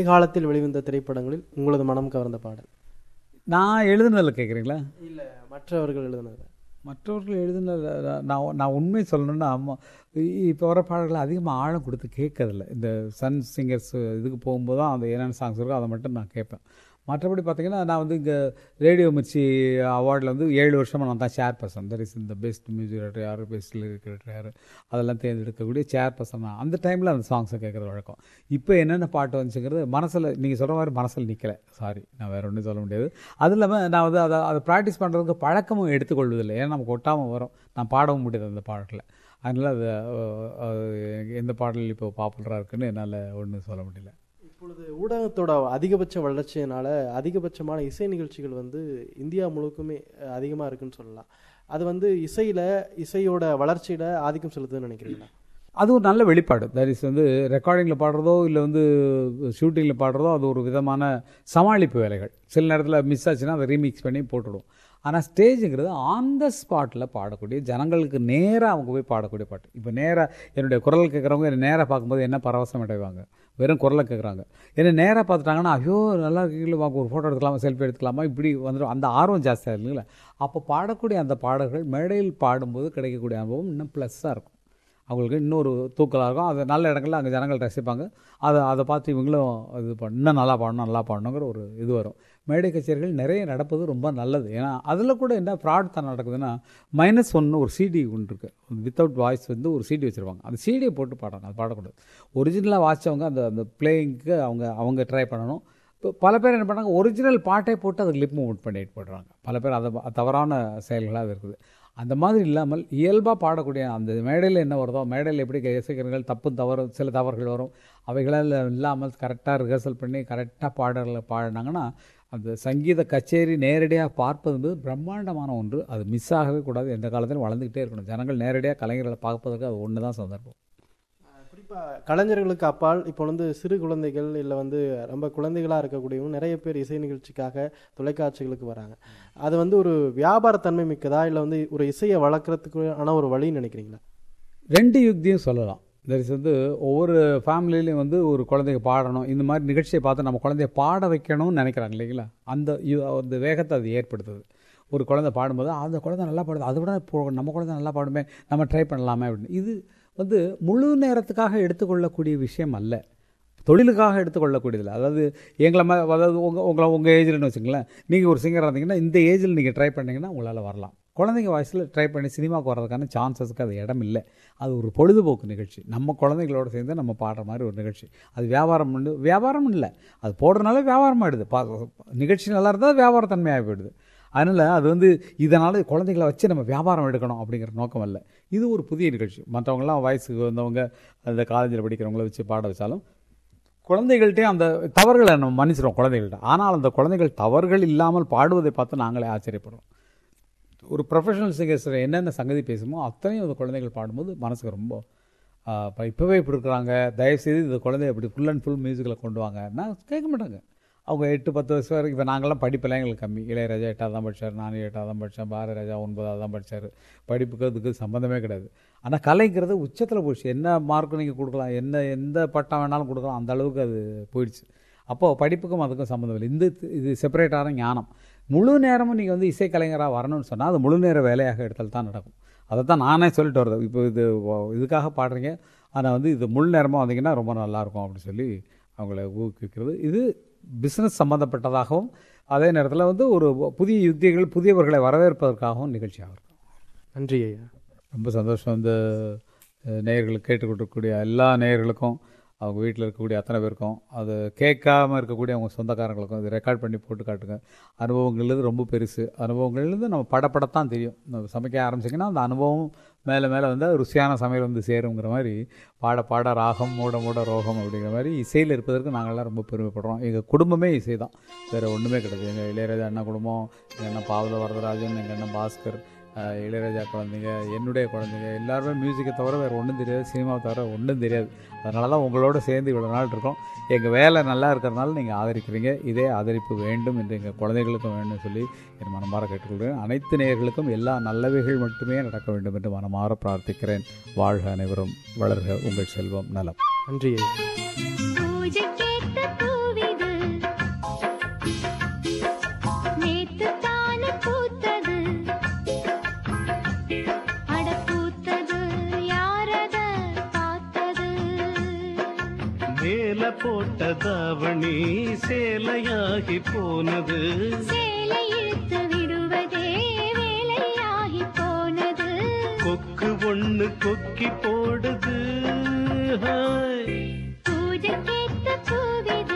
காலத்தில் வெளிவந்த திரைப்படங்களில் உங்களது மனம் கவர்ந்த பாடல் நான் எழுதுனதில் கேட்குறீங்களா இல்ல மற்றவர்கள் எழுதுனது மற்றவர்கள் எழுதுனது நான் நான் உண்மை சொல்லணும்னா அம்மா இப்போ வர பாடல்களை அதிகமாக ஆழம் கொடுத்து கேட்கறதில்ல இந்த சன் சிங்கர்ஸ் இதுக்கு போகும்போது தான் அந்த என்னென்ன சாங்ஸ் இருக்கோ அதை மட்டும் நான் கேட்பேன் மற்றபடி பார்த்தீங்கன்னா நான் வந்து இங்கே ரேடியோ மிர்ச்சி அவார்டில் வந்து ஏழு வருஷமாக நான் தான் சேர் பர்சன் தட் இஸ் இந்த பெஸ்ட் மியூசிக் டேரக்டர் யார் பெஸ்ட் லிரிக் யார் அதெல்லாம் தேர்ந்தெடுக்கக்கூடிய சேர் பர்சன் நான் அந்த டைமில் அந்த சாங்ஸை கேட்குறது வழக்கம் இப்போ என்னென்ன பாட்டு வந்துச்சுங்கிறது மனசில் நீங்கள் சொல்கிற மாதிரி மனசில் நிற்கலை சாரி நான் வேறு ஒன்றும் சொல்ல முடியாது அது இல்லாமல் நான் வந்து அதை அதை ப்ராக்டிஸ் பண்ணுறதுக்கு பழக்கமும் எடுத்துக்கொள்வதில்லை ஏன்னா நமக்கு ஒட்டாமல் வரும் நான் பாடவும் முடியாது அந்த பாடலில் அதனால் அது அஹ், அது எந்த பாடல் இப்போ பாப்புலராக இருக்குன்னு என்னால் ஒன்றும் சொல்ல முடியல இப்பொழுது ஊடகத்தோட அதிகபட்ச வளர்ச்சியினால அதிகபட்சமான இசை நிகழ்ச்சிகள் வந்து இந்தியா முழுக்குமே அஹ், அதிகமா இருக்குன்னு சொல்லலாம் அது வந்து இசையில இசையோட வளர்ச்சியில ஆதிக்கம் செலுத்துதுன்னு நினைக்கிறீங்களா அது ஒரு நல்ல வெளிப்பாடு தட் இஸ் வந்து ரெக்கார்டிங்கில் பாடுறதோ இல்லை வந்து ஷூட்டிங்கில் பாடுறதோ அது ஒரு விதமான சமாளிப்பு வேலைகள் சில நேரத்தில் மிஸ் ஆச்சுன்னா அதை ரீமிக்ஸ் பண்ணி போட்டுடுவோம் ஆனால் ஸ்டேஜுங்கிறது ஆன் த ஸ்பாட்டில் பாடக்கூடிய ஜனங்களுக்கு நேராக அவங்க போய் பாடக்கூடிய பாட்டு இப்போ நேராக என்னுடைய குரல் கேட்குறவங்க என்னை நேராக பார்க்கும்போது என்ன பரவசம் அடைவாங்க வெறும் குரலை கேட்குறாங்க என்ன நேராக பார்த்துட்டாங்கன்னா ஐயோ நல்லா இருக்கீங்களா வாங்க ஒரு ஃபோட்டோ எடுத்துக்கலாமா செல்ஃபி எடுத்துக்கலாமா இப்படி வந்துடும் அந்த ஆர்வம் ஜாஸ்தியாக இல்லைங்களா அப்போ பாடக்கூடிய அந்த பாடல்கள் மேடையில் பாடும்போது கிடைக்கக்கூடிய அனுபவம் இன்னும் ப்ளஸ்ஸாக இருக்கும் அவங்களுக்கு இன்னொரு தூக்கலாக இருக்கும் அது நல்ல இடங்கள்ல அங்கே ஜனங்கள் ரசிப்பாங்க அதை அதை பார்த்து இவங்களும் இது பண்ண இன்னும் நல்லா பாடணும் நல்லா பாடணுங்கிற ஒரு இது வரும் மேடை கச்சேரிகள் நிறைய நடப்பது ரொம்ப நல்லது ஏன்னா அதில் கூட என்ன ஃப்ராட் தான் நடக்குதுன்னா மைனஸ் ஒன்று ஒரு சிடி ஒன்று இருக்குது வித்தவுட் வாய்ஸ் வந்து ஒரு சிடி வச்சுருப்பாங்க அந்த சிடியை போட்டு பாடுறாங்க அது பாடக்கூடாது ஒரிஜினலாக வாசித்தவங்க அந்த அந்த பிளேயிங்க்கு அவங்க அவங்க ட்ரை பண்ணணும் இப்போ பல பேர் என்ன பண்ணாங்க ஒரிஜினல் பாட்டே போட்டு அதுக்கு லிப் மூவ்மெண்ட் பண்ணிட்டு போடுறாங்க பல பேர் அதை தவறான செயல்களாக அது இருக்குது அந்த மாதிரி இல்லாமல் இயல்பாக பாடக்கூடிய அந்த மேடையில் என்ன வருதோ மேடையில் எப்படி இசைக்கிறீர்கள் தப்பு தவறு சில தவறுகள் வரும் அவைகளால் இல்லாமல் கரெக்டாக ரிஹர்சல் பண்ணி கரெக்டாக பாடல்களை பாடினாங்கன்னா அந்த சங்கீத கச்சேரி நேரடியாக பார்ப்பது என்பது பிரம்மாண்டமான ஒன்று அது மிஸ் ஆகவே கூடாது எந்த காலத்திலும் வளர்ந்துக்கிட்டே இருக்கணும் ஜனங்கள் நேரடியாக கலைஞர்களை பார்ப்பதற்கு அது ஒன்று தான் சந்தர்ப்பம் குறிப்பா கலைஞர்களுக்கு அப்பால் இப்போ வந்து சிறு குழந்தைகள் இல்லை வந்து ரொம்ப குழந்தைகளா இருக்கக்கூடியவங்க நிறைய பேர் இசை நிகழ்ச்சிக்காக தொலைக்காட்சிகளுக்கு வராங்க அது வந்து ஒரு வியாபாரத்தன்மை மிக்கதா இல்லை வந்து ஒரு இசையை வளர்க்குறதுக்கான ஒரு வழின்னு நினைக்கிறீங்களா ரெண்டு யுக்தியும் சொல்லலாம் தரிஸ் வந்து ஒவ்வொரு ஃபேமிலிலையும் வந்து ஒரு குழந்தைங்க பாடணும் இந்த மாதிரி நிகழ்ச்சியை பார்த்து நம்ம குழந்தைய பாட வைக்கணும்னு நினைக்கிறாங்க இல்லைங்களா அந்த யு- அந்த வேகத்தை அது ஏற்படுத்துது ஒரு குழந்தை பாடும்போது அந்த குழந்தை நல்லா பாடுது அதை விட இப்போ நம்ம குழந்தை நல்லா பாடுமே நம்ம ட்ரை பண்ணலாமே அப்படின்னு இது வந்து முழு நேரத்துக்காக எடுத்துக்கொள்ளக்கூடிய விஷயம் அல்ல தொழிலுக்காக எடுத்துக்கொள்ளக்கூடியதில்லை அதாவது எங்களை மா அதாவது உங்கள் உங்களை உங்கள் ஏஜ்லன்னு வச்சுங்களேன் நீங்கள் ஒரு சிங்கராக இருந்தீங்கன்னா இந்த ஏஜில் நீங்கள் ட்ரை பண்ணீங்கன்னா உங்களால் வரலாம் குழந்தைங்க வயசில் ட்ரை பண்ணி சினிமாவுக்கு வர்றதுக்கான சான்சஸ்க்கு அது இடம் இல்லை அது ஒரு பொழுதுபோக்கு நிகழ்ச்சி நம்ம குழந்தைங்களோட சேர்ந்து நம்ம பாடுற மாதிரி ஒரு நிகழ்ச்சி அது வியாபாரம் பண்ணு வியாபாரம் இல்லை அது போடுறதுனால வியாபாரம் ஆகிடுது பா நிகழ்ச்சி நல்லா இருந்தால் வியாபாரத்தன்மையாக போயிடுது அதனால் அது வந்து இதனால் குழந்தைகளை வச்சு நம்ம வியாபாரம் எடுக்கணும் அப்படிங்கிற நோக்கம் அல்ல இது ஒரு புதிய நிகழ்ச்சி மற்றவங்களாம் வயசுக்கு வந்தவங்க அந்த காலேஜில் படிக்கிறவங்கள வச்சு பாட வச்சாலும் குழந்தைகள்கிட்டயும் அந்த தவறுகளை நம்ம மன்னிச்சிடும் குழந்தைகள்கிட்ட ஆனால் அந்த குழந்தைகள் தவறுகள் இல்லாமல் பாடுவதை பார்த்து நாங்களே ஆச்சரியப்படுறோம் ஒரு ப்ரொஃபஷனல் சிங்கர்ஸ் என்னென்ன சங்கதி பேசுமோ அத்தனையும் அந்த குழந்தைகள் பாடும்போது மனசுக்கு ரொம்ப இப்போ இப்போவே இப்படி இருக்கிறாங்க தயவுசெய்து இந்த குழந்தைய இப்படி ஃபுல் அண்ட் ஃபுல் மியூசிக்கில் கொண்டு வாங்க நான் கேட்க மாட்டாங்க அவங்க எட்டு பத்து வருஷம் வரைக்கும் இப்போ நாங்கள்லாம் படிப்பெல்லாம் எங்களுக்கு கம்மி இளையராஜா எட்டாவது தான் படித்தார் நானும் எட்டாவது தான் படித்தேன் பாரதிராஜா ஒன்பதாவது தான் படித்தார் படிப்புக்கு அதுக்கு சம்மந்தமே கிடையாது ஆனால் கலைங்கிறது உச்சத்தில் போயிடுச்சு என்ன மார்க் நீங்கள் கொடுக்கலாம் என்ன எந்த பட்டம் வேணாலும் கொடுக்கலாம் அந்த அளவுக்கு அது போயிடுச்சு அப்போது படிப்புக்கும் அதுக்கும் சம்மந்தம் இல்லை இந்த இது செப்பரேட்டான ஞானம் முழு நேரமும் நீங்கள் வந்து இசைக்கலைஞராக வரணும்னு சொன்னால் அது முழு நேர வேலையாக எடுத்தால் தான் நடக்கும் அதை தான் நானே சொல்லிட்டு வருது இப்போ இது வ- இதுக்காக பாடுறீங்க ஆனால் வந்து இது முழு நேரமாக வந்தீங்கன்னா ரொம்ப நல்லாயிருக்கும் அப்படின்னு சொல்லி அவங்கள ஊக்குவிக்கிறது இது பிஸ்னஸ் சம்மந்தப்பட்டதாகவும் அதே நேரத்தில் வந்து ஒரு புதிய யுக்திகள் புதியவர்களை வரவேற்பதற்காகவும் நிகழ்ச்சியாக இருக்கும் நன்றி ஐயா ரொம்ப சந்தோஷம் இந்த அஹ், நேயர்களுக்கு கேட்டுக்கொண்டிருக்கக்கூடிய எல்லா நேயர்களுக்கும் அவங்க வீட்டில் இருக்கக்கூடிய அத்தனை பேருக்கும் அது கேட்காம இருக்கக்கூடிய அவங்க சொந்தக்காரங்களுக்கும் இது ரெக்கார்ட் பண்ணி போட்டு காட்டுங்க அனுபவங்கள்லேருந்து ரொம்ப பெருசு அனுபவங்கள்லேருந்து நம்ம படப்படத்தான் தெரியும் நம்ம சமைக்க ஆரம்பிச்சிங்கன்னா அந்த அனுபவம் மேலே மேலே வந்து அது ருசியான சமையல் வந்து சேருங்கிற மாதிரி பாட பாட ராகம் மூட மூட ரோகம் அப்படிங்கிற மாதிரி இசையில் இருப்பதற்கு நாங்கள்லாம் ரொம்ப பெருமைப்படுறோம் எங்கள் குடும்பமே இசை தான் வேறு ஒன்றுமே கிடையாது எங்கள் இளையராஜா அண்ணா குடும்பம் எங்கள் அண்ணன் பாவல வரதராஜன் எங்கள் அண்ணன் பாஸ்கர் ஆஹ் இளையராஜா குழந்தைங்க என்னுடைய குழந்தைங்க எல்லாருமே மியூசிக்கை தவிர வேறு ஒன்றும் தெரியாது சினிமாவை தவிர ஒன்றும் தெரியாது அதனால தான் உங்களோட சேர்ந்து இவ்வளோ நாள் இருக்கோம் எங்கள் வேலை நல்லா இருக்கிறனால நீங்கள் ஆதரிக்கிறீங்க இதே ஆதரிப்பு வேண்டும் என்று எங்கள் குழந்தைகளுக்கும் வேண்டும் சொல்லி என் மனமாற கேட்டுக்கொள்கிறேன் அனைத்து நேயர்களுக்கும் எல்லா நல்லவைகள் மட்டுமே நடக்க வேண்டும் என்று மனமாற பிரார்த்திக்கிறேன் வாழ்க அனைவரும் வளர்க உங்கள் செல்வம் நலம் நன்றி ஐயா பூஜைக்கேத்த பூவே வெள்ள போட்ட தாவணி சேலையாகி போனது சேலை இழுத்து விடுவதே வேலையாகி போனது கொக்கு ஒண்ணு கொக்கி போடுது ஹாய். பூஜைக்கேத்த பூவித